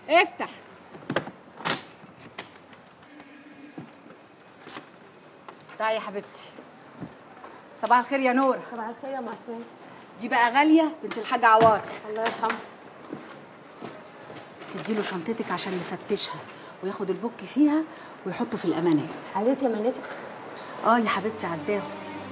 افتح تعالي يا حبيبتي صباح الخير يا نور صباح الخير يا معسول دي بقى غاليه بنت الحاج عواطف الله يرحمه تديله شنطتك عشان يفتشها وياخد البوك فيها ويحطه في الامانات عديتي يا منتك اه يا حبيبتي عداهم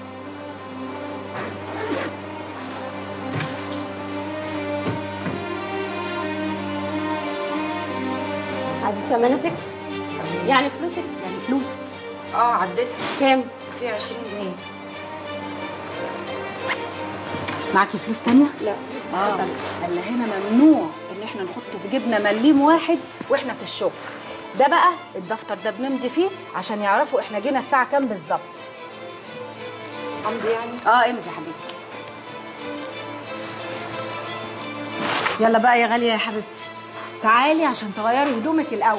عديتي يا منتك يعني فلوسك يعني فلوسك اه عديتها كام في 20 جنيه معاكي فلوس تانية؟ لا اه قال هنا ممنوع ان احنا نحط في جيبنا مليم واحد واحنا في الشغل ده بقى الدفتر ده بنمضي فيه عشان يعرفوا احنا جينا الساعه كام بالظبط امضي يعني اه امضي يا حبيبتي يلا بقى يا غاليه يا حبيبتي تعالي عشان تغيري هدومك الاول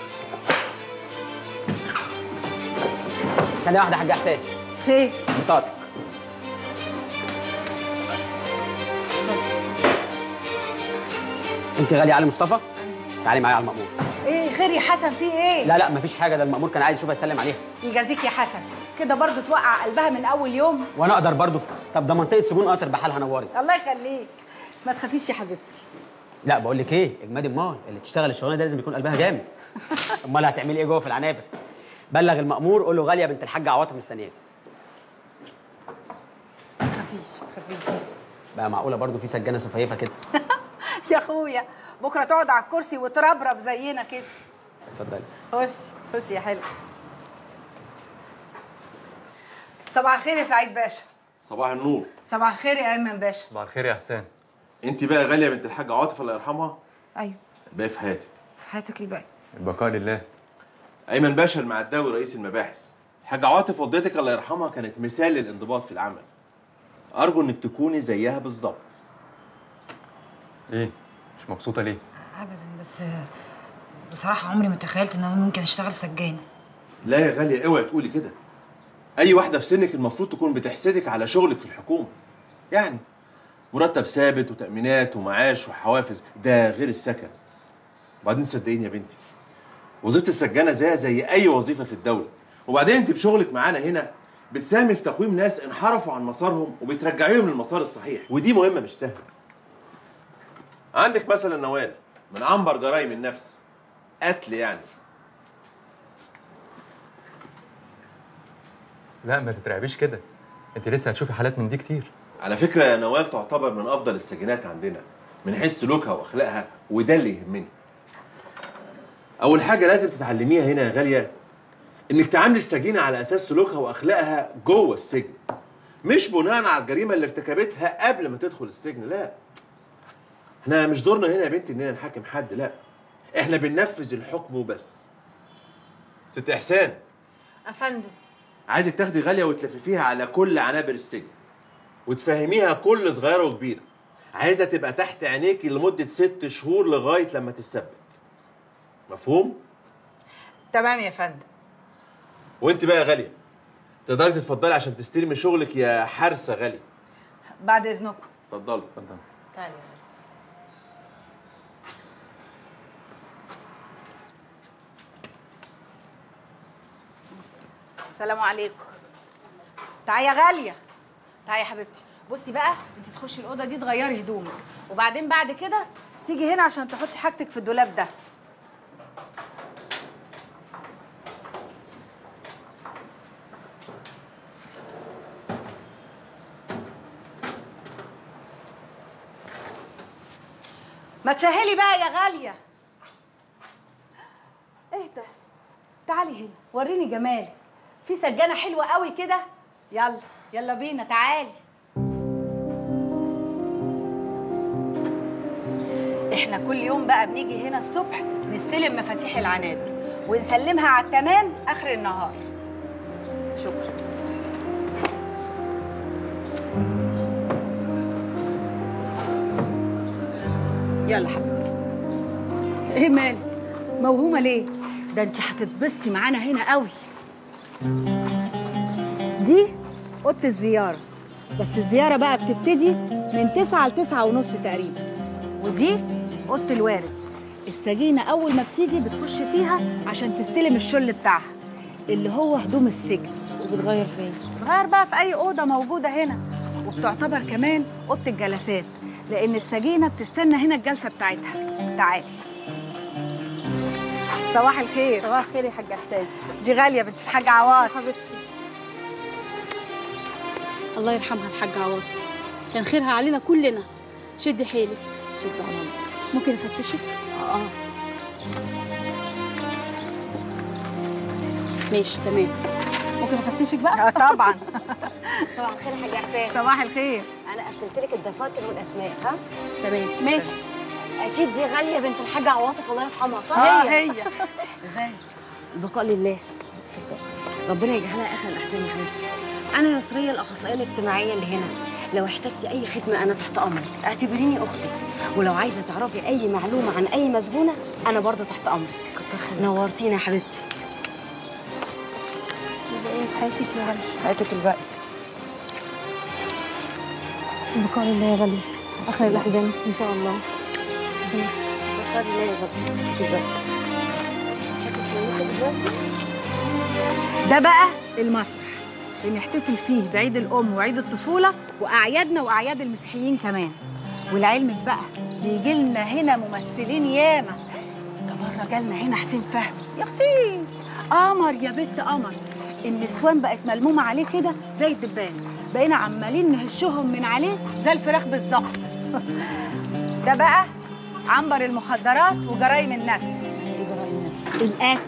ثانية واحدة يا حاج حسين خير بطاقتك انت غالية علي مصطفى؟ تعالي معايا على المأمور ايه خير يا حسن في ايه لا لا مفيش حاجة ده المأمور كان عايز يشوفها يسلم عليها يجازيك يا حسن كده برضو توقع قلبها من اول يوم وانا اقدر برضو طب ده منطقة سجون قطر بحالها نوري الله يخليك ما تخافيش يا حبيبتي لا بقول لك ايه اجمادي امال اللي تشتغل الشغلانه دي لازم يكون قلبها جامد امال هتعملي ايه جوه في العنابر بلغ المأمور قول له غالية بنت الحاج عواطف مستنياك ما تخافيش ما تخافيش بقى معقولة برضو في سجانة سفيفة كده يا اخويا بكره تقعد على الكرسي وتربرب زينا كده اتفضلي خش خش يا حلو صباح الخير يا سعيد باشا صباح النور صباح الخير يا ايمن باشا صباح الخير يا حسين انت بقى غاليه بنت الحاج عاطف الله يرحمها ايوه باقي في حياتك في حياتك الباقي البقاء لله ايمن باشا المعداوي رئيس المباحث الحاجه عاطف والدتك الله يرحمها كانت مثال للانضباط في العمل ارجو انك تكوني زيها بالظبط ايه مش مبسوطة ليه؟ ابدا بس بصراحه عمري ما تخيلت ان انا ممكن اشتغل سجان لا يا غاليه اوعي تقولي كده اي واحده في سنك المفروض تكون بتحسدك على شغلك في الحكومه يعني مرتب ثابت وتامينات ومعاش وحوافز ده غير السكن وبعدين صدقيني يا بنتي وظيفه السجانه زيها زي اي وظيفه في الدوله وبعدين انت بشغلك معانا هنا بتساهمي في تقويم ناس انحرفوا عن مسارهم وبترجعيهم للمسار الصحيح ودي مهمه مش سهله عندك مثلا نوال من عنبر جرائم النفس قتل يعني لا ما تترعبيش كده انت لسه هتشوفي حالات من دي كتير على فكرة يا نوال تعتبر من أفضل السجينات عندنا من حيث سلوكها وأخلاقها وده اللي يهمني. أول حاجة لازم تتعلميها هنا يا غالية إنك تعاملي السجينة على أساس سلوكها وأخلاقها جوه السجن. مش بناء على الجريمة اللي ارتكبتها قبل ما تدخل السجن، لا. إحنا مش دورنا هنا يا بنتي إننا نحاكم حد، لا. إحنا بننفذ الحكم وبس. ست إحسان افندم عايزك تاخدي غاليه وتلففيها على كل عنابر السجن وتفهميها كل صغيره وكبيره عايزه تبقى تحت عينيكي لمده ست شهور لغايه لما تثبت مفهوم تمام يا فندم وانت بقى يا غاليه تقدري تتفضلي عشان تستلمي شغلك يا حارسه غاليه بعد اذنكم اتفضلي اتفضل تعالي السلام عليكم تعالي يا غاليه تعالي يا حبيبتي بصي بقى انت تخشي الاوضه دي تغيري هدومك وبعدين بعد كده تيجي هنا عشان تحطي حاجتك في الدولاب ده ما تشهلي بقى يا غاليه ايه ده تعالي هنا وريني جمالك في سجانه حلوه قوي كده يلا يلا بينا تعالي احنا كل يوم بقى بنيجي هنا الصبح نستلم مفاتيح العنابر ونسلمها على التمام اخر النهار شكرا يلا حبيبتي ايه مالك موهومه ليه ده انت هتتبسطي معانا هنا قوي دي اوضه الزياره بس الزياره بقى بتبتدي من 9 ل 9 ونص تقريبا ودي اوضه الوارد السجينه اول ما بتيجي بتخش فيها عشان تستلم الشل بتاعها اللي هو هدوم السجن وبتغير فين بتغير بقى في اي اوضه موجوده هنا وبتعتبر كمان اوضه الجلسات لان السجينه بتستنى هنا الجلسه بتاعتها تعالي صباح الخير صباح الخير يا حاج حسين دي غاليه بنت الحاج عواطف حبيبتي الله يرحمها الحاجة عواطف كان خيرها علينا كلنا شدي حيلك شد على الله. ممكن افتشك اه ماشي تمام ممكن افتشك بقى اه طبعا صباح الخير يا حاج حسين صباح الخير انا قفلت لك الدفاتر والاسماء ها تمام ماشي اكيد دي غاليه بنت الحاجه عواطف الله يرحمها صح اه هي ازاي البقاء لله ربنا يجعلها اخر الاحزان يا حبيبتي انا يسريه الاخصائيه الاجتماعيه اللي هنا لو احتجتي اي خدمه انا تحت امرك اعتبريني اختك ولو عايزه تعرفي اي معلومه عن اي مسجونه انا برضه تحت امرك كتر خيرك نورتينا يا حبيبتي يبقى ايه في حياتك يا غالية حياتك الباقي بقاء لله يا غالية اخر الاحزان ان شاء الله بقاء لله يا رب كده صحتك كويسه دلوقتي ده بقى المسرح بنحتفل فيه بعيد الام وعيد الطفوله واعيادنا واعياد المسيحيين كمان ولعلمك بقى بيجي لنا هنا ممثلين ياما ده مره جالنا هنا حسين فهمي يا اختي قمر يا بنت قمر النسوان بقت ملمومه عليه كده زي الدبان بقينا عمالين نهشهم من عليه زي الفراخ بالظبط ده بقى عنبر المخدرات وجرايم النفس ايه جرائم النفس الاكل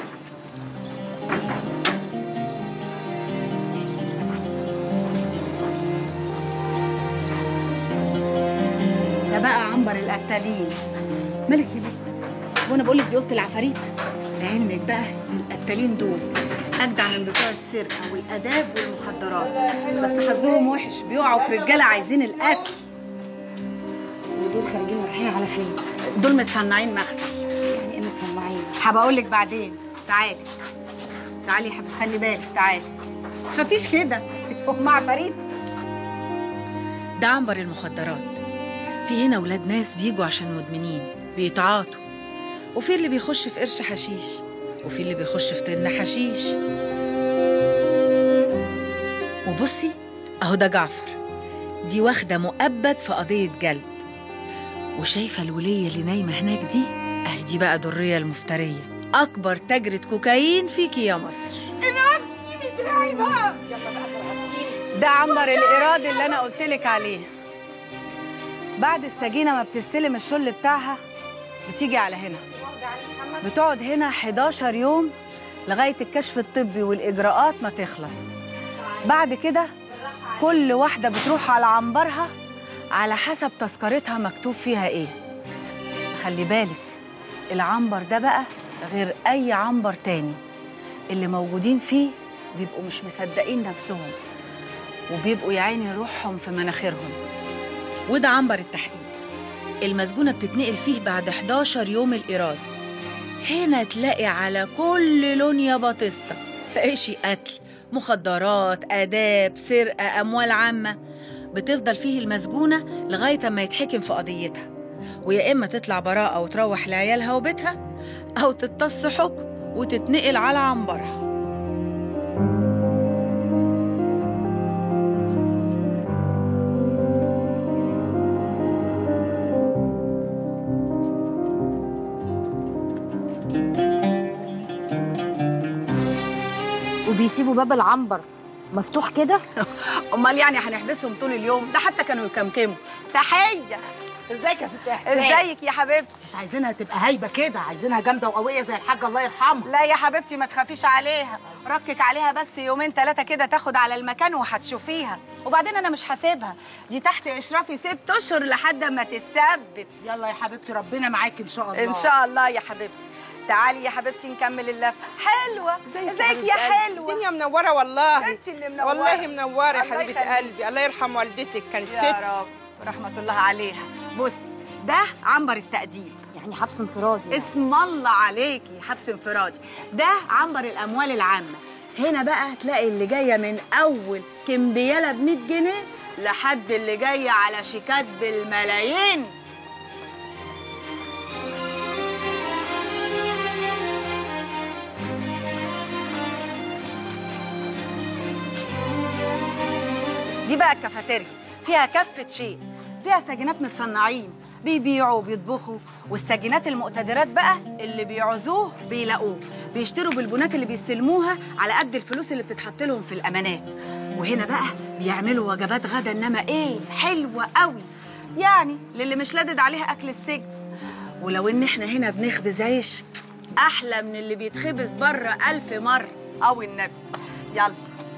ده بقى عنبر القتالين مالك يا بنت وانا بقول لك دي اوضه العفاريت لعلمك بقى القتالين دول اجدع من بتوع السرقه والاداب والمخدرات بس حظهم وحش بيقعوا في رجاله عايزين القتل ودول خارجين رايحين على فين دول متصنعين مغسل يعني ايه متصنعين هبقول لك بعدين تعالي تعالي يا حبيبتي خلي بالك تعالي خفيش كده هم عفاريت ده عنبر المخدرات في هنا ولاد ناس بيجوا عشان مدمنين بيتعاطوا وفي اللي بيخش في قرش حشيش وفي اللي بيخش في طن حشيش وبصي اهو ده جعفر دي واخده مؤبد في قضيه جلب وشايفه الوليه اللي نايمه هناك دي اهي دي بقى دريه المفتريه اكبر تاجره كوكايين فيكي يا مصر ده عنبر الإيراد اللي أنا قلت لك عليه بعد السجينة ما بتستلم الشل بتاعها بتيجي على هنا بتقعد هنا 11 يوم لغاية الكشف الطبي والإجراءات ما تخلص بعد كده كل واحدة بتروح على عنبرها على حسب تذكرتها مكتوب فيها إيه خلي بالك العنبر ده بقى غير أي عنبر تاني اللي موجودين فيه بيبقوا مش مصدقين نفسهم وبيبقوا يا عيني روحهم في مناخيرهم وده عنبر التحقيق المسجونة بتتنقل فيه بعد 11 يوم الإيراد هنا تلاقي على كل لون يا باتيستا إشي قتل مخدرات آداب سرقة أموال عامة بتفضل فيه المسجونة لغاية ما يتحكم في قضيتها ويا إما تطلع براءة وتروح لعيالها وبيتها أو تتص حكم وتتنقل على عنبرها وبيسيبوا باب العنبر مفتوح كده امال يعني هنحبسهم طول اليوم ده حتى كانوا يكمكموا تحيه ازيك يا ست احسان ازيك يا حبيبتي مش عايزينها تبقى هايبه كده عايزينها جامده وقويه زي الحاجه الله يرحمها لا يا حبيبتي ما تخافيش عليها ركك عليها بس يومين ثلاثه كده تاخد على المكان وهتشوفيها وبعدين انا مش هسيبها دي تحت اشرافي ست اشهر لحد ما تثبت يلا يا حبيبتي ربنا معاك ان شاء الله ان شاء الله يا حبيبتي تعالي يا حبيبتي نكمل اللف حلوه ازيك يا حلوه الدنيا منوره والله انت اللي منوره والله منوره يا الله حبيبه يخليك. قلبي الله يرحم والدتك كانت يا ست رب رحمه الله عليها بصي ده عنبر التأديب يعني حبس انفرادي يعني. اسم الله عليكي حبس انفرادي ده عنبر الاموال العامه هنا بقى تلاقي اللي جايه من اول كمبياله ب 100 جنيه لحد اللي جايه على شيكات بالملايين ودي بقى الكافيتيريا فيها كفة شيء فيها سجينات متصنعين بيبيعوا وبيطبخوا والسجينات المقتدرات بقى اللي بيعوزوه بيلاقوه بيشتروا بالبنات اللي بيستلموها على قد الفلوس اللي بتتحط لهم في الامانات وهنا بقى بيعملوا وجبات غدا انما ايه حلوه قوي يعني للي مش لادد عليها اكل السجن ولو ان احنا هنا بنخبز عيش احلى من اللي بيتخبز بره الف مره او النبي يلا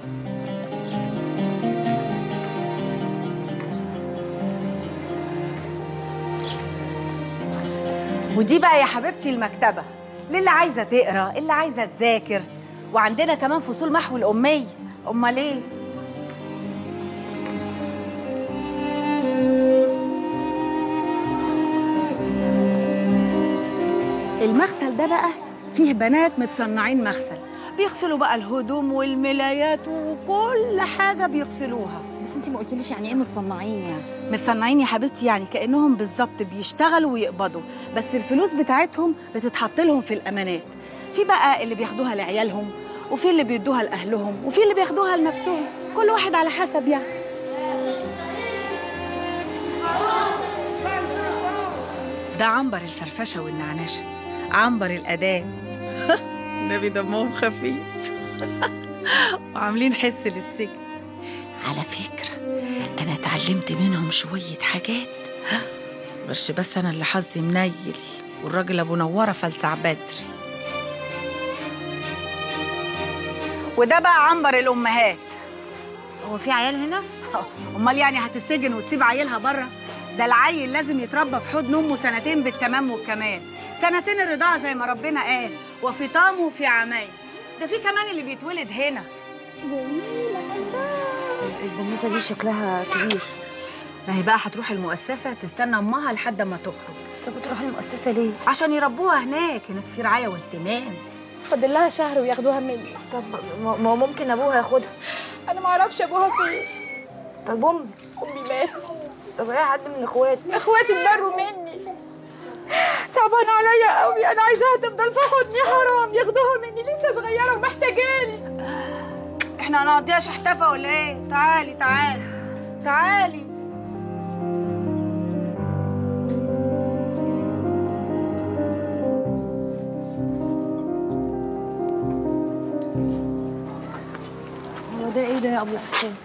ودي بقى يا حبيبتي المكتبة للي عايزة تقرا اللي عايزة تذاكر وعندنا كمان فصول محو الأمية أمال إيه؟ المغسل ده بقى فيه بنات متصنعين مغسل بيغسلوا بقى الهدوم والملايات وكل حاجة بيغسلوها بس انت ما قلتليش يعني ايه متصنعين يعني متصنعين يا حبيبتي يعني كانهم بالظبط بيشتغلوا ويقبضوا بس الفلوس بتاعتهم بتتحط لهم في الامانات في بقى اللي بياخدوها لعيالهم وفي اللي بيدوها لاهلهم وفي اللي بياخدوها لنفسهم كل واحد على حسب يعني ده عنبر الفرفشه والنعناشه عنبر الاداب النبي دمهم خفيف وعاملين حس للسجن على فكرة أنا اتعلمت منهم شوية حاجات ها غيرش بس أنا اللي حظي منيل والراجل أبو نورة فلسع بدري وده بقى عنبر الأمهات هو في عيال هنا أمال يعني هتسجن وتسيب عيلها بره ده العيل لازم يتربى في حضن أمه سنتين بالتمام والكمال سنتين الرضاعة زي ما ربنا قال وفطام وفي عمايل ده في كمان اللي بيتولد هنا البنوته دي شكلها كبير ما هي بقى هتروح المؤسسة تستنى أمها لحد ما تخرج طب بتروح المؤسسه ليه عشان يربوها هناك هناك في رعاية واهتمام فاضل لها شهر وياخدوها مني طب ما ما ممكن ابوها ياخدها انا ما اعرفش ابوها فين طب امي امي مات طب ايه حد من اخواتي اخواتي اتبروا مني صعبان عليا قوي انا عايزاها تفضل في حضني حرام ياخدوها مني لسه صغيره ومحتاجاني احنا هنقضيها شحتفة ولا ايه؟ تعالي تعالي تعالي هو ده ايه ده يا ابو حسين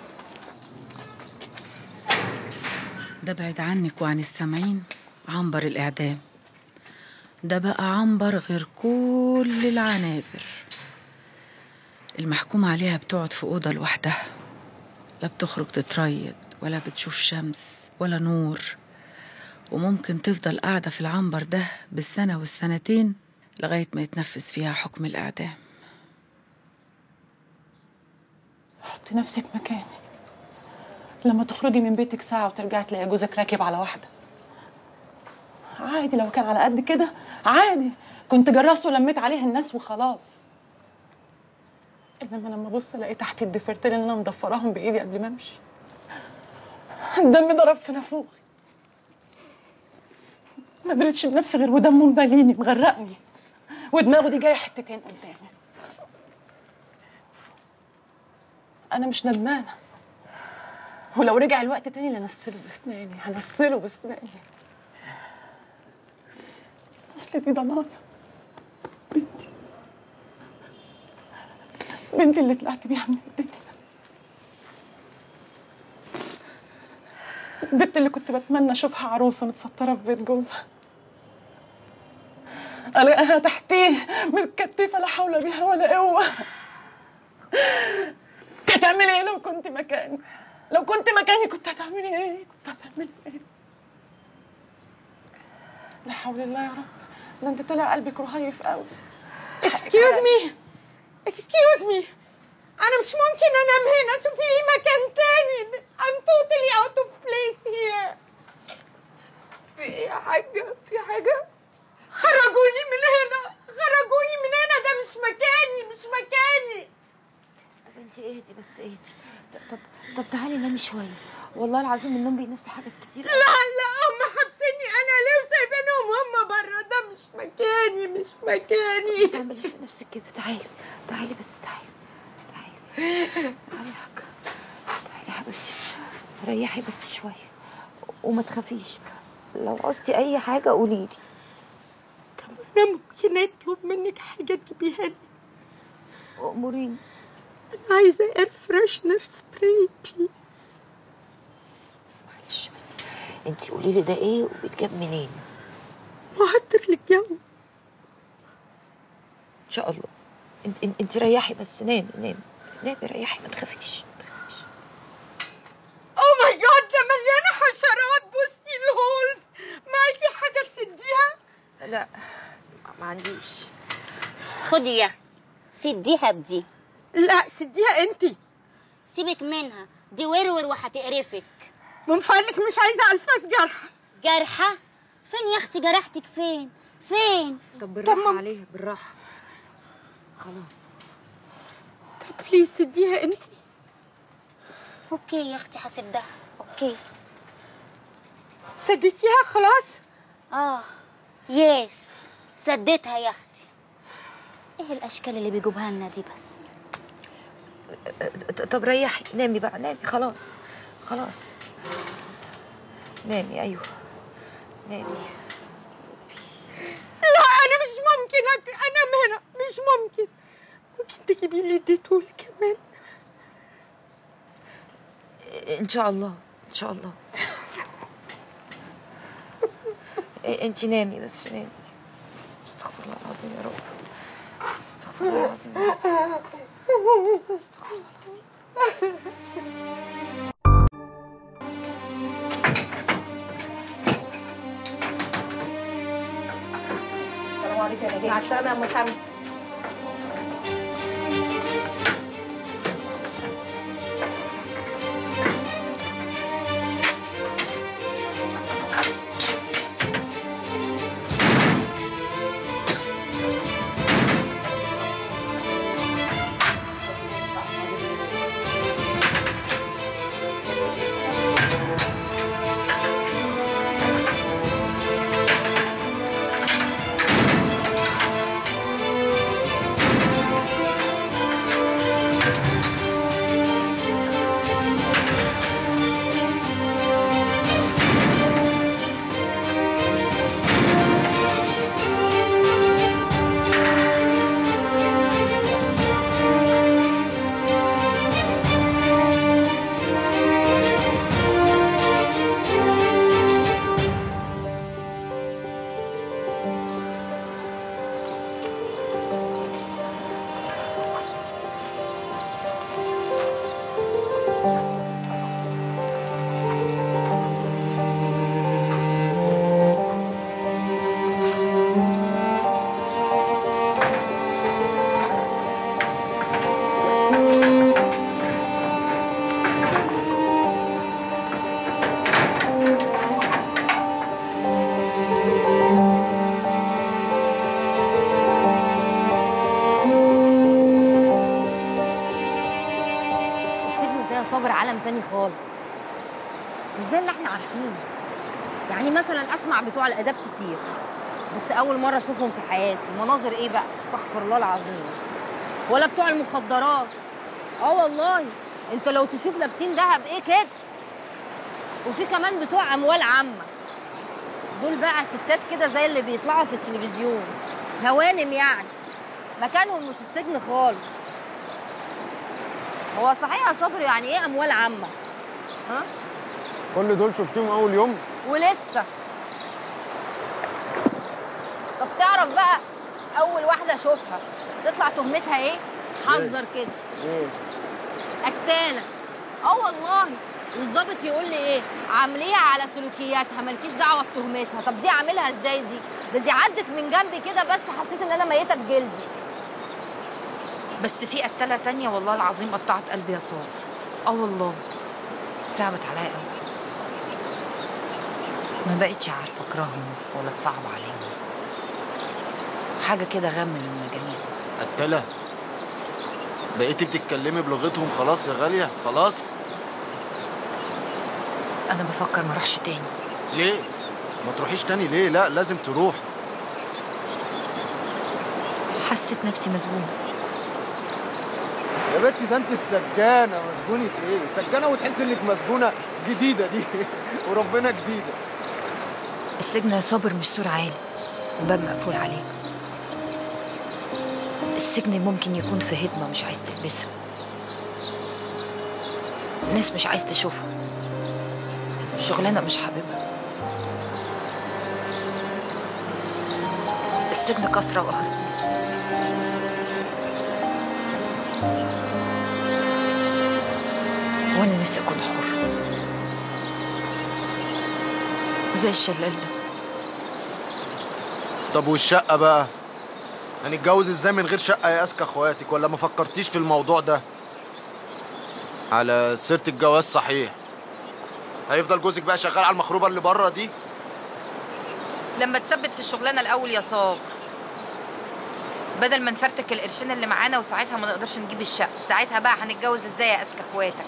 ده بعد عنك وعن السامعين عنبر الإعدام ده بقى عنبر غير كل العنابر المحكوم عليها بتقعد في أوضة لوحدها لا بتخرج تتريض ولا بتشوف شمس ولا نور وممكن تفضل قاعدة في العنبر ده بالسنة والسنتين لغاية ما يتنفذ فيها حكم الإعدام حطي نفسك مكاني لما تخرجي من بيتك ساعة وترجعي تلاقي جوزك راكب على واحدة عادي لو كان على قد كده عادي كنت جرست ولميت عليه الناس وخلاص انما لما ابص الاقي تحت الضفيرتين اللي انا مضفراهم بايدي قبل ما امشي الدم ضرب في نافوخي ما دريتش بنفسي غير ودمه مدليني مغرقني ودماغه دي جايه حتتين قدامي انا مش ندمانه ولو رجع الوقت تاني لنسله بسناني هنسله بسناني اصل دي ضنايا بنتي بنتي اللي طلعت بيها من الدنيا البنت اللي كنت بتمنى اشوفها عروسه متستره في بيت جوزها الاقيها تحتيه متكتفه لا حول بها ولا قوه كنت هتعملي ايه لو كنت مكاني لو كنت مكاني كنت هتعملي ايه كنت هتعملي ايه لا حول الله يا رب ده انت طلع قلبك رهيف قوي اكسكيوز مي اكسكيوز مي انا مش ممكن انام هنا شوفي لي مكان تاني I'm totally out of place here في ايه يا حاجه في حاجه خرجوني من هنا خرجوني من هنا ده مش مكاني مش مكاني بنتي اهدي بس اهدي ط- طب طب تعالي نامي شويه والله العظيم النوم بينسي حاجات كتير لا لا هم حابسيني انا ليه وسايبينهم هم بره ده مش مكاني مش ما مكاني تعمليش في نفسك كده تعالي تعالي بس تعالي تعالي تعالي يا حاجه تعالي يا حبيبتي ريحي بس شويه وما تخافيش لو عوزتي اي حاجه قولي لي انا ممكن اطلب منك حاجه تجيبيها لي اموريني انا عايزه اير فريشنر سبراي بليز معلش بس انت قولي لي ده ايه وبيتجاب منين معطر للجو ان شاء الله انت انت ريحي بس نامي نامي نامي ريحي ما تخافيش او ماي جاد ده مليانه حشرات بصي الهولز معاكي حاجه تسديها لا ما عنديش خدي يا اختي سديها بدي لا سديها انتي سيبك منها دي ورور وهتقرفك من فضلك مش عايزه الفاس جرح جرحة فين يا اختي جرحتك فين فين طب بالراحه عليها بالراحه خلاص طب بليز سديها انتي اوكي يا اختي هسدها اوكي سديتيها خلاص اه يس سديتها يا اختي ايه الاشكال اللي بيجيبوها لنا دي بس طب ريحي نامي بقى نامي خلاص خلاص نامي ايوه نامي لا انا مش ممكن أك... انام هنا مش ممكن ممكن تجيبي لي ديتول كمان ان شاء الله ان شاء الله انت نامي بس نامي استغفر الله العظيم يا رب استغفر الله العظيم يا رب استغفر الله العظيم السلام عليكم يا نجاة مع السلامه يا ام سامي السجن ده يا صابر عالم تاني خالص مش زي اللي احنا عارفينه يعني مثلا اسمع بتوع الاداب كتير بس اول مره اشوفهم في حياتي مناظر ايه بقى استغفر الله العظيم ولا بتوع المخدرات اه والله انت لو تشوف لابسين دهب ايه كده وفي كمان بتوع اموال عامه دول بقى ستات كده زي اللي بيطلعوا في التلفزيون هوانم يعني مكانهم مش السجن خالص هو صحيح يا صبري يعني ايه اموال عامه ها كل دول شفتيهم اول يوم ولسه طب تعرف بقى اول واحده اشوفها تطلع تهمتها ايه حذر كده ايه قتاله اه والله والظابط يقول لي ايه عامليها على سلوكياتها مالكيش دعوه بتهمتها طب دي عاملها ازاي دي ده دي عدت من جنبي كده بس حسيت ان انا ميته بجلدي بس في قتاله تانية والله العظيم قطعت قلبي يا صابر اه والله صعبت عليا قوي ما بقتش عارفه اكرههم ولا تصعب عليهم حاجه كده غم من المجانين قتلة بقيتي بتتكلمي بلغتهم خلاص يا غالية خلاص انا بفكر ما اروحش تاني ليه ما تروحيش تاني ليه لا لازم تروح حسيت نفسي مسجونه يا بنتي ده انت السجانة مسجونة ايه سجانة وتحسي انك مسجونة جديده دي وربنا جديده السجن يا صابر مش سور عالي وباب مقفول عليك السجن ممكن يكون في هدمة مش عايز تلبسها ناس مش عايز تشوفها شغلانة مش حاببها السجن كسرة وقهر وانا نفسي اكون حر زي الشلال ده طب والشقة بقى؟ هنتجوز ازاي من غير شقة يا اسكى اخواتك ولا ما فكرتيش في الموضوع ده؟ على سيرة الجواز صحيح هيفضل جوزك بقى شغال على المخروبة اللي بره دي؟ لما تثبت في الشغلانه الاول يا صاب بدل ما نفرتك القرشين اللي معانا وساعتها ما نقدرش نجيب الشقه ساعتها بقى هنتجوز ازاي يا اسكى اخواتك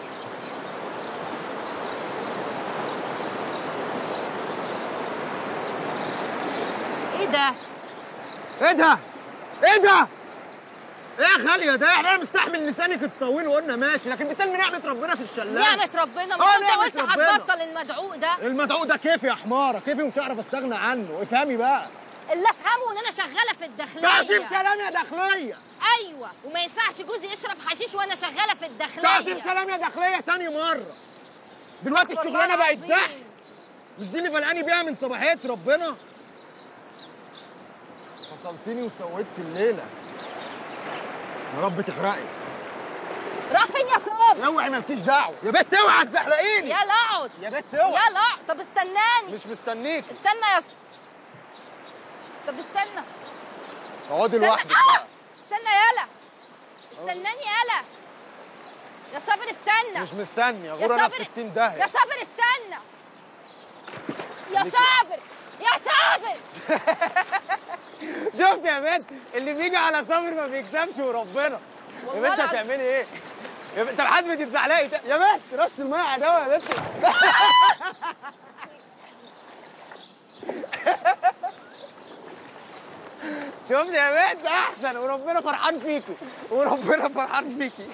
ايه ده؟ ايه ده؟ ايه ده؟ ايه يا خالية ده احنا مستحمل لسانك الطويل وقلنا ماشي لكن بتلمي نعمة ربنا في الشلال نعمة ربنا مش آه، انت نعمة قلت ربنا. هتبطل المدعوق ده المدعو ده كيفي يا حمارة كيفي ومش هعرف استغنى عنه افهمي بقى اللي افهمه ان انا شغاله في الداخليه تعظيم سلام يا داخلية ايوه وما ينفعش جوزي يشرب حشيش وانا شغاله في الداخليه تعظيم سلام يا داخلية تاني مرة دلوقتي والله الشغلانة بقت العظيم. ضحك مش دي اللي فلقاني بيها من صباحية ربنا فصلتني وسويت الليلة يا رب تحرقي راح فين يا صاب اوعي مالكيش دعوة يا بنت اوعي تزحلقيني يلا اقعد يا بنت اوعي يلا اقعد طب استناني مش مستنيك استنى يا صاب طب استنى اقعدي استنى لوحدك آه! بقى استنى يلا استناني يلا يا صابر استنى مش مستني يا اغور انا في صابر- 60 داهية يا صابر استنى يا صابر يا صابر شفت يا بنت اللي بيجي على صبر ما بيكسبش وربنا يا والله بنت العظيم. هتعملي ايه؟ يا بنت طب حاسبه تتزحلقي تا- يا بنت رش الميه على الهوا يا بنت شفت يا بنت احسن وربنا فرحان فيكي وربنا فرحان فيكي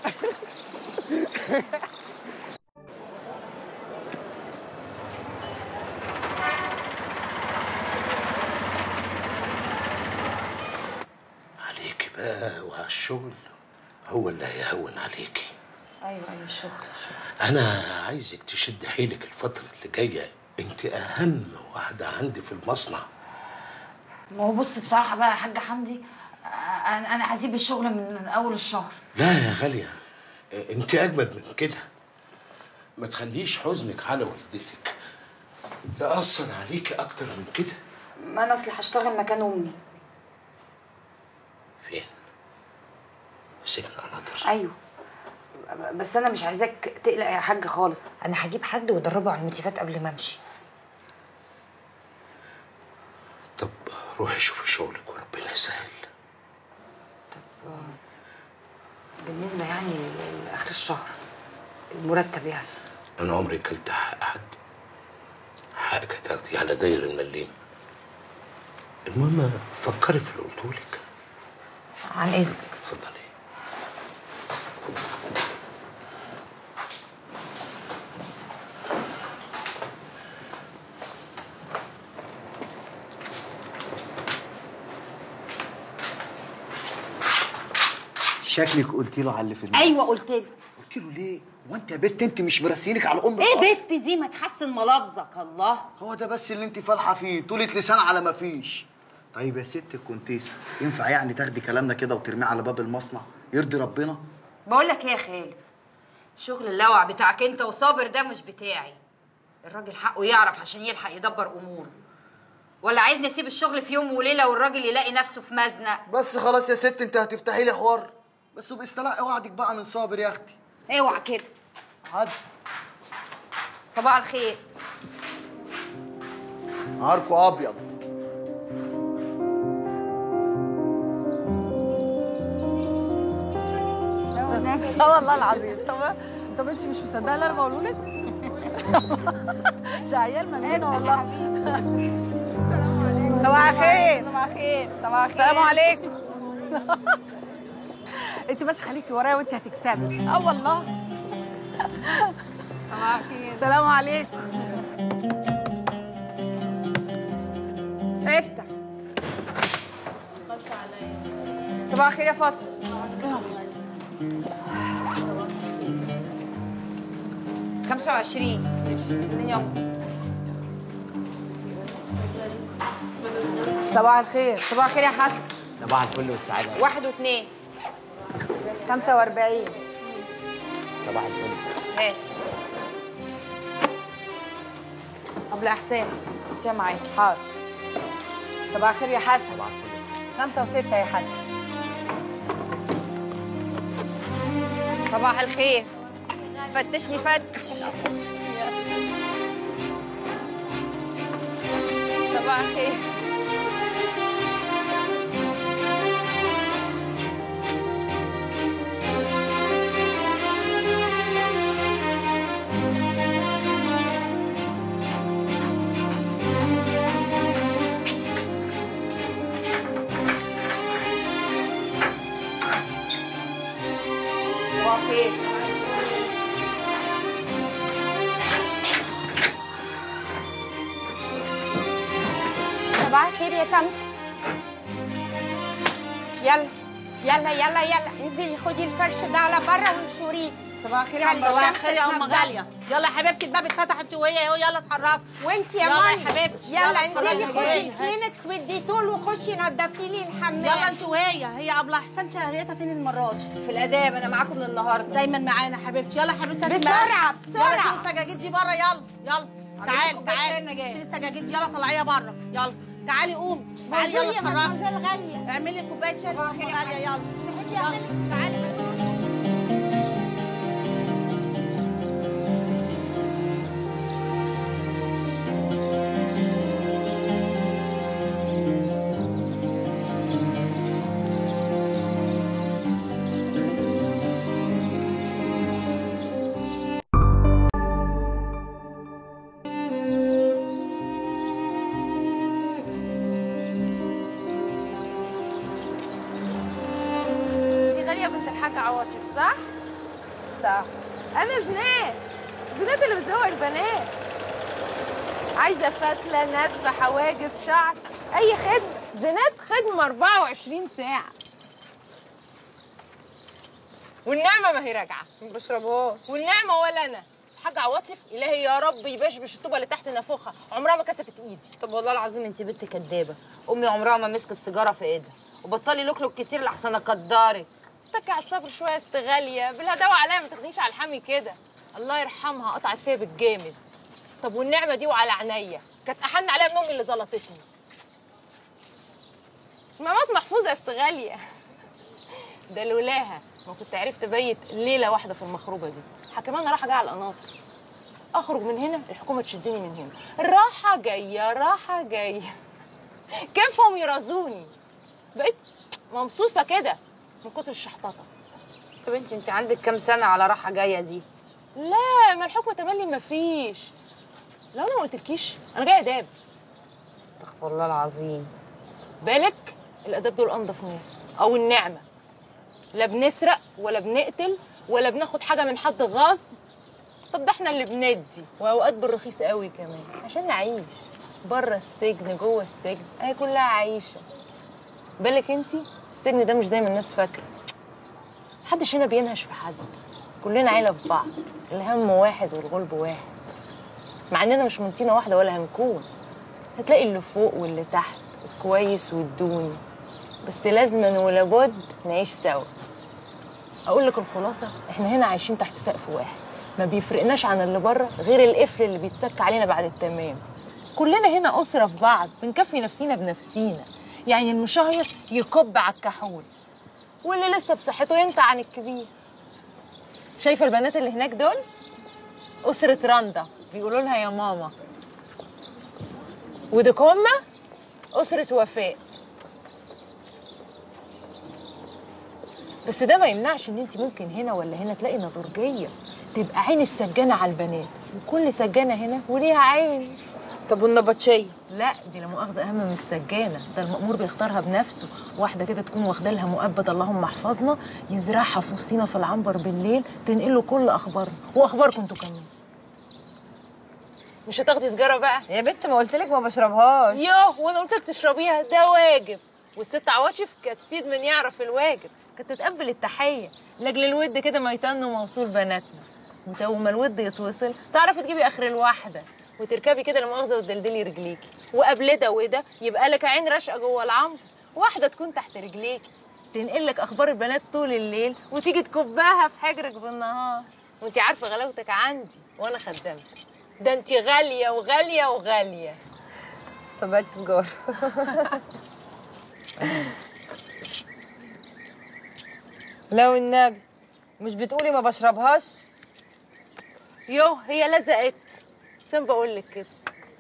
عليكي بقى وعلى الشغل هو اللي هيهون عليكي ايوه ايوه الشغل الشغل انا عايزك تشد حيلك الفترة اللي جاية انت اهم واحدة عندي في المصنع ما هو بص بصراحه بقى يا حاج حمدي آه، انا انا هسيب الشغل من اول الشهر لا يا غالية انت اجمد من كده ما تخليش حزنك على والدتك يأثر عليكي اكتر من كده ما انا اصل هشتغل مكان امي فين سجن قناطر ايوه بس انا مش عايزاك تقلق يا حاج خالص انا هجيب حد وادربه على الموتيفات قبل ما امشي طب روحي شوفي شغلك وربنا يسهل بالنسبه يعني لاخر الشهر المرتب يعني انا عمري كلت حق حد حقك هتاخديه على داير المليم المهم فكري في اللي قلتهولك عن اذنك اتفضلي شكلك قلت له على اللي في دماغك ايوه قلت له قلت له ليه؟ وانت يا بت انت مش مرسينك على امك ايه بت دي ما تحسن ملافظك الله هو ده بس اللي انت فالحه فيه طولة لسان على ما فيش طيب يا ست الكونتيسة ينفع يعني تاخدي كلامنا كده وترميه على باب المصنع يرضي ربنا بقول لك ايه يا خالد شغل اللوع بتاعك انت وصابر ده مش بتاعي الراجل حقه يعرف عشان يلحق يدبر اموره ولا عايز نسيب الشغل في يوم وليله والراجل يلاقي نفسه في مزنق بس خلاص يا ست انت هتفتحي لي حوار بس باستلاء وعدك بقى من صابر يا اختي اوعى كده عد صباح الخير نهاركو ابيض اه والله العظيم طب طب انت مش مصدقه اللي انا بقوله لك ده عيال مجنونه والله صباح الخير صباح الخير صباح الخير السلام عليكم انت بس خليكي ورايا وانت هتكسبي اه والله السلام عليكم افتح صباح الخير يا فاطمه خمسة وعشرين يوم صباح الخير صباح الخير يا حسن صباح الفل والسعاده واحد واثنين 45 صباح الفل هات قبل احسان انت معاكي حاضر صباح الخير يا حسن خمسة وستة يا حسن صباح الخير فتشني فتش صباح الخير صباح الخير صباح الخير يا طنط يلا يلا يلا يلا انزلي خدي الفرش ده على بره وانشريه صباح الخير يا صباح الخير يا ام غاليه يلا يا حبيبتي الباب اتفتح انت وهي اهو يلا اتحركي وانت يا يلا مامي يا حبيبتي يلا اتحركي انزلي يا خدي جميل. الكلينكس والديتول وخشي نضفي لي الحمام يلا انت وهي هي قبل احسن شهريتها فين المره دي في الاداب انا معاكم من النهارده دايما معانا حبيبتي يلا حبيبتي هاتي بسرعة، مقاس. بسرعة. يلا شيلي السجاجيد دي بره يلا يلا تعالي كوباية شاي تعالي نجاة. شيلي السجاجيد دي يلا طلعيها بره يلا تعالي قومي تعالي بونجور يلا يا اتحركي مدموزيل غالية. اعملي كوبايه شاي لأم غاليه يلا تحبي يلا اعملك تعالي دي غالية بنت الحاج عواطف صح؟ صح أنا زنات زنات اللي بتزوق البنات عايزة فتلة نتفة حواجب شعر أي خدمة زنات خدمة 24 ساعة والنعمة ما هي راجعة ما بشربهاش والنعمة ولا أنا الحاج عواطف إلهي يا رب يبشبش الطوبة اللي تحت نافوخها عمرها ما كسفت إيدي طب والله العظيم انت بنت كدابه امي عمرها ما مسكت سيجاره في ايدها وبطلي لوكلوك كتير لحسن اقدرك اتكي على الصبر شويه يا ست غاليه بالهداوه عليا ما تاخديش على الحمي كده الله يرحمها قطعت فيا بالجامد طب والنعمه دي وعلى عينيا كانت احن عليها من امي اللي زلطتني مامات محفوظه يا ست غاليه ده لولاها ما كنت عرفت ابيت ليله واحده في المخروبه دي كمان رايحه جايه على القناطر اخرج من هنا الحكومه تشدني من هنا راحه جايه راحه جايه كيفهم يرازوني بقيت ممصوصه كده من كتر الشحططه طب انت انت عندك كام سنه على راحه جايه دي لا ما الحكم تملي ما فيش لو انا ما قلتلكيش انا جايه اداب استغفر الله العظيم بالك الاداب دول انضف ناس او النعمه لا بنسرق ولا بنقتل ولا بناخد حاجه من حد غصب طب ده احنا اللي بندي واوقات بالرخيص قوي كمان عشان نعيش بره السجن جوه السجن اهي كلها عيشه بالك انتي السجن ده مش زي ما الناس فاكره محدش هنا بينهش في حد كلنا عيله في بعض الهم واحد والغلب واحد مع اننا مش من طينه واحده ولا هنكون هتلاقي اللي فوق واللي تحت الكويس والدوني بس لازما ولابد نعيش سوا اقول لك الخلاصه احنا هنا عايشين تحت سقف واحد ما بيفرقناش عن اللي بره غير القفل اللي بيتسك علينا بعد التمام كلنا هنا اسره في بعض بنكفي نفسينا بنفسينا يعني المشاهير يكب على الكحول واللي لسه بصحته ينتع عن الكبير شايفه البنات اللي هناك دول اسره رندا بيقولوا لها يا ماما ودول هما اسره وفاء بس ده ما يمنعش ان انت ممكن هنا ولا هنا تلاقي نضرجيه تبقى عين السجانه على البنات وكل سجانه هنا وليها عين طب والنبطشيه لا دي لا مؤاخذه اهم من السجانه ده المأمور بيختارها بنفسه واحده كده تكون واخده لها مؤبد اللهم احفظنا يزرعها في وسطينا في العنبر بالليل تنقل له كل اخبارنا واخباركم انتوا كمان مش هتاخدي سجاره بقى يا بنت ما قلت لك ما بشربهاش يوه وانا قلت لك تشربيها ده واجب والست عواطف كانت سيد من يعرف الواجب كانت تتقبل التحيه لاجل الود كده ما يتنوا موصول بناتنا انت اول ما الود يتوصل تعرفي تجيبي اخر الواحده وتركبي كده لمؤاخذه وتدلدلي رجليكي وقبل ده وده يبقى لك عين راشقه جوه العمر واحده تكون تحت رجليكي تنقل لك اخبار البنات طول الليل وتيجي تكبها في حجرك بالنهار وانت عارفه غلاوتك عندي وانا خدامتك ده انت غاليه وغاليه وغاليه طب هاتي سجاره لو النبي مش بتقولي ما بشربهاش يوه هي لزقت سام بقول لك كده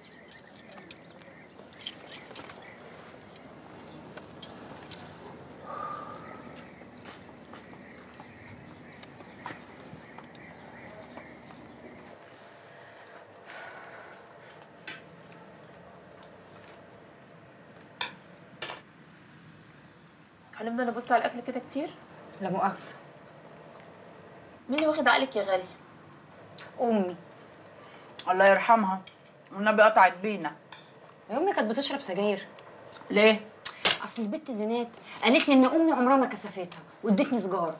هنفضل نبص على الاكل كده كتير لا مؤاخذه مين اللي واخد عقلك يا غالي امي الله يرحمها والنبي قطعت بينا امي كانت بتشرب سجاير ليه اصل البت زينات قالت لي ان امي عمرها ما كسفتها وادتني سجاره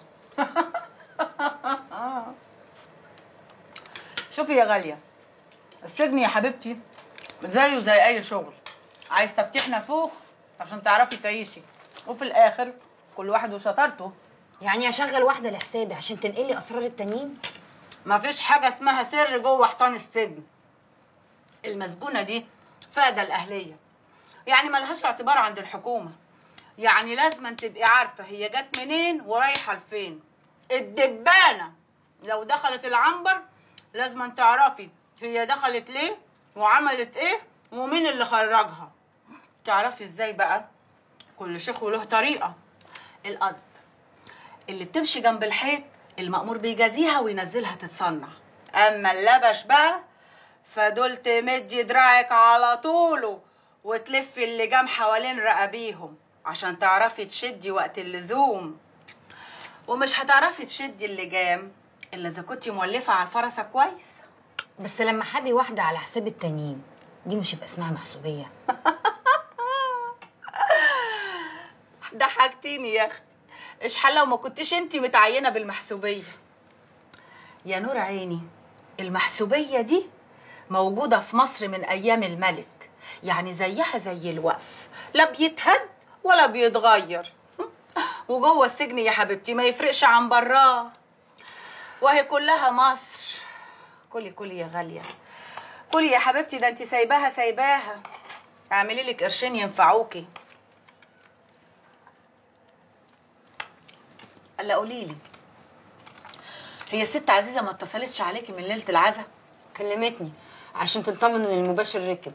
شوفي يا غاليه السجن يا حبيبتي زيه زي اي شغل عايز تفتيح نافوخ عشان تعرفي تعيشي وفي الاخر كل واحد وشطارته يعني اشغل واحده لحسابي عشان تنقلي اسرار التانيين مفيش حاجه اسمها سر جوه حيطان السجن المسجونه دي فاقده الاهليه يعني ملهاش اعتبار عند الحكومه يعني لازم تبقي عارفه هي جت منين ورايحه لفين الدبانه لو دخلت العنبر لازم تعرفي هي دخلت ليه وعملت ايه ومين اللي خرجها تعرفي ازاي بقى كل شيخ وله طريقه القصد اللي بتمشي جنب الحيط المأمور بيجازيها وينزلها تتصنع اما اللبش بقى فدول تمدي دراعك على طوله وتلفي اللجام حوالين رقابيهم عشان تعرفي تشدي وقت اللزوم ومش هتعرفي تشدي اللجام الا اذا كنتي مولفه على الفرسه كويس بس لما حابي واحده على حساب التانيين دي مش يبقى اسمها محسوبيه ضحكتيني يا اختي اشحال لو ما كنتش انتي متعينه بالمحسوبيه يا نور عيني المحسوبيه دي موجوده في مصر من ايام الملك يعني زيها زي الوقف لا بيتهد ولا بيتغير وجوه السجن يا حبيبتي ما يفرقش عن براه وهي كلها مصر كلي كلي يا غاليه كلي يا حبيبتي ده انت سايباها سايباها اعملي لك قرشين ينفعوكي الا قولي لي هي الست عزيزه ما اتصلتش عليكي من ليله العزا كلمتني عشان تطمن ان المباشر ركب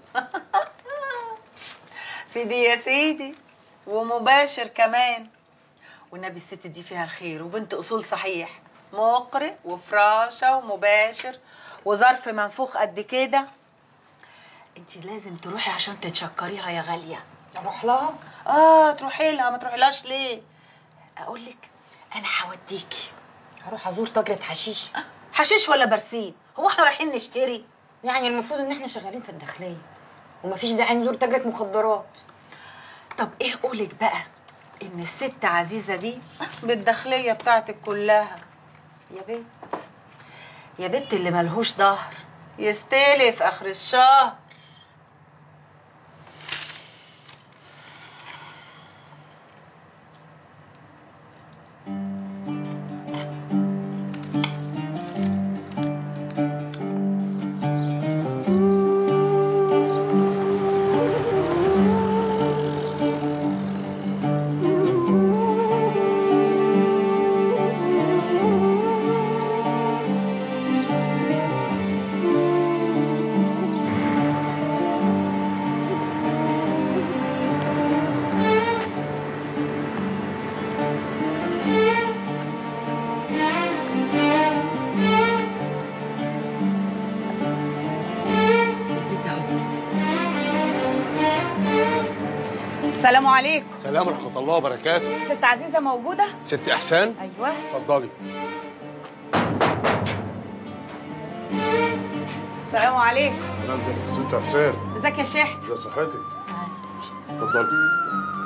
سيدي يا سيدي ومباشر كمان والنبي الست دي فيها الخير وبنت اصول صحيح مقرئ وفراشه ومباشر وظرف منفوخ قد كده انت لازم تروحي عشان تتشكريها يا غاليه اروح لها اه تروحي لها ما تروحيلهاش ليه اقول لك انا هوديكي هروح ازور تاجرة حشيش حشيش ولا برسيم هو احنا رايحين نشتري يعني المفروض ان احنا شغالين في الداخليه ومفيش داعي نزور تاجرة مخدرات طب ايه قولك بقى ان الست عزيزه دي بالداخليه بتاعتك كلها يا بت يا بت اللي ملهوش ظهر يستلف اخر الشهر السلام عليكم سلام ورحمة الله وبركاته ست عزيزه موجوده ست إحسان ايوه اتفضلي السلام عليكم اهلا ازيك يا ست حسين ازيك يا شيخ ازي صحتك اتفضلي